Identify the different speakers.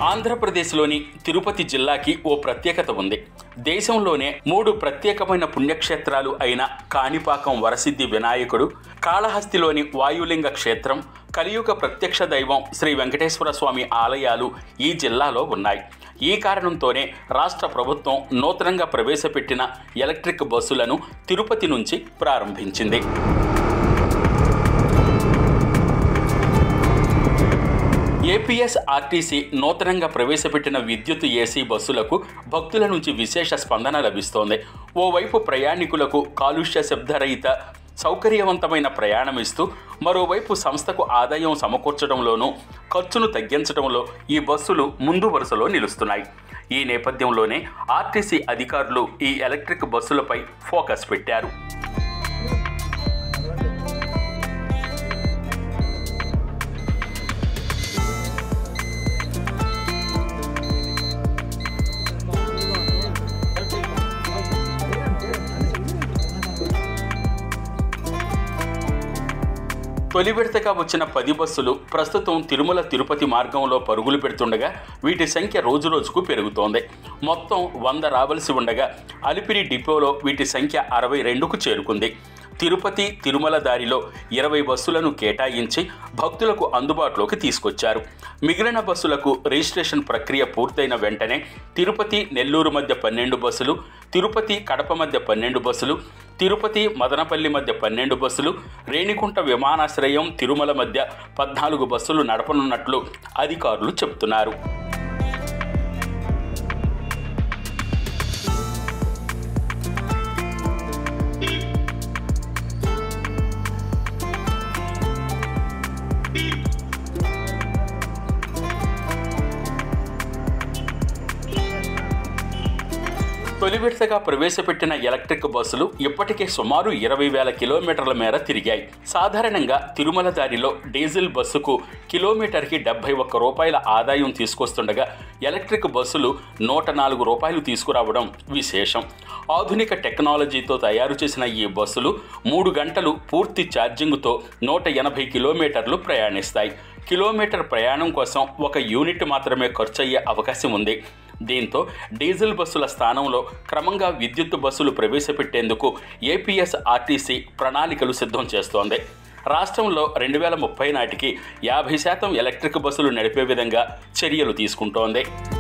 Speaker 1: ఆంధ్రప్రదేశ్లోని తిరుపతి జిల్లాకి ఓ ప్రత్యేకత ఉంది దేశంలోనే మూడు ప్రత్యేకమైన పుణ్యక్షేత్రాలు అయిన కాణిపాకం వరసిద్ధి వినాయకుడు కాళహస్తిలోని వాయులింగ క్షేత్రం కలియుగ ప్రత్యక్ష దైవం శ్రీ వెంకటేశ్వర స్వామి ఆలయాలు ఈ జిల్లాలో ఉన్నాయి ఈ కారణంతోనే రాష్ట్ర ప్రభుత్వం నూతనంగా ప్రవేశపెట్టిన ఎలక్ట్రిక్ బస్సులను తిరుపతి నుంచి ప్రారంభించింది ఏపీఎస్ ఆర్టీసీ నూతనంగా ప్రవేశపెట్టిన విద్యుత్ ఏసీ బస్సులకు భక్తుల నుంచి విశేష స్పందన లభిస్తోంది ఓవైపు ప్రయాణికులకు కాలుష్య శబ్దరహిత సౌకర్యవంతమైన ప్రయాణం ఇస్తూ మరోవైపు సంస్థకు ఆదాయం సమకూర్చడంలోనూ ఖర్చును తగ్గించడంలో ఈ బస్సులు ముందు వరుసలో నిలుస్తున్నాయి ఈ నేపథ్యంలోనే ఆర్టీసీ అధికారులు ఈ ఎలక్ట్రిక్ బస్సులపై ఫోకస్ పెట్టారు తొలి విడతగా వచ్చిన పది బస్సులు ప్రస్తుతం తిరుమల తిరుపతి మార్గంలో పరుగులు పెడుతుండగా వీటి సంఖ్య రోజురోజుకు పెరుగుతోంది మొత్తం వంద రావలసి ఉండగా అలిపిరి డిపోలో వీటి సంఖ్య అరవై రెండుకు చేరుకుంది తిరుపతి తిరుమల దారిలో ఇరవై బస్సులను కేటాయించి భక్తులకు అందుబాటులోకి తీసుకొచ్చారు మిగిలిన బస్సులకు రిజిస్ట్రేషన్ ప్రక్రియ పూర్తయిన వెంటనే తిరుపతి నెల్లూరు మధ్య పన్నెండు బస్సులు తిరుపతి కడప మధ్య పన్నెండు బస్సులు తిరుపతి మదనపల్లి మధ్య పన్నెండు బస్సులు రేణికుంట విమానాశ్రయం తిరుమల మధ్య పద్నాలుగు బస్సులు నడపనున్నట్లు అధికారులు చెబుతున్నారు తొలి విడతగా ప్రవేశపెట్టిన ఎలక్ట్రిక్ బస్సులు ఇప్పటికే సుమారు ఇరవై వేల కిలోమీటర్ల మేర తిరిగాయి సాధారణంగా తిరుమల దారిలో డీజిల్ బస్సుకు కిలోమీటర్కి డెబ్బై ఒక్క రూపాయల ఆదాయం తీసుకొస్తుండగా ఎలక్ట్రిక్ బస్సులు నూట నాలుగు రూపాయలు తీసుకురావడం విశేషం ఆధునిక టెక్నాలజీతో తయారు చేసిన ఈ బస్సులు మూడు గంటలు పూర్తి ఛార్జింగ్తో నూట ఎనభై కిలోమీటర్లు ప్రయాణిస్తాయి కిలోమీటర్ ప్రయాణం కోసం ఒక యూనిట్ మాత్రమే ఖర్చు అయ్యే అవకాశం ఉంది దీంతో డీజిల్ బస్సుల స్థానంలో క్రమంగా విద్యుత్ బస్సులు ప్రవేశపెట్టేందుకు ఏపీఎస్ ఆర్టీసీ ప్రణాళికలు సిద్ధం చేస్తోంది రాష్ట్రంలో రెండు వేల ముప్పై నాటికి యాభై శాతం ఎలక్ట్రిక్ బస్సులు నడిపే విధంగా చర్యలు తీసుకుంటోంది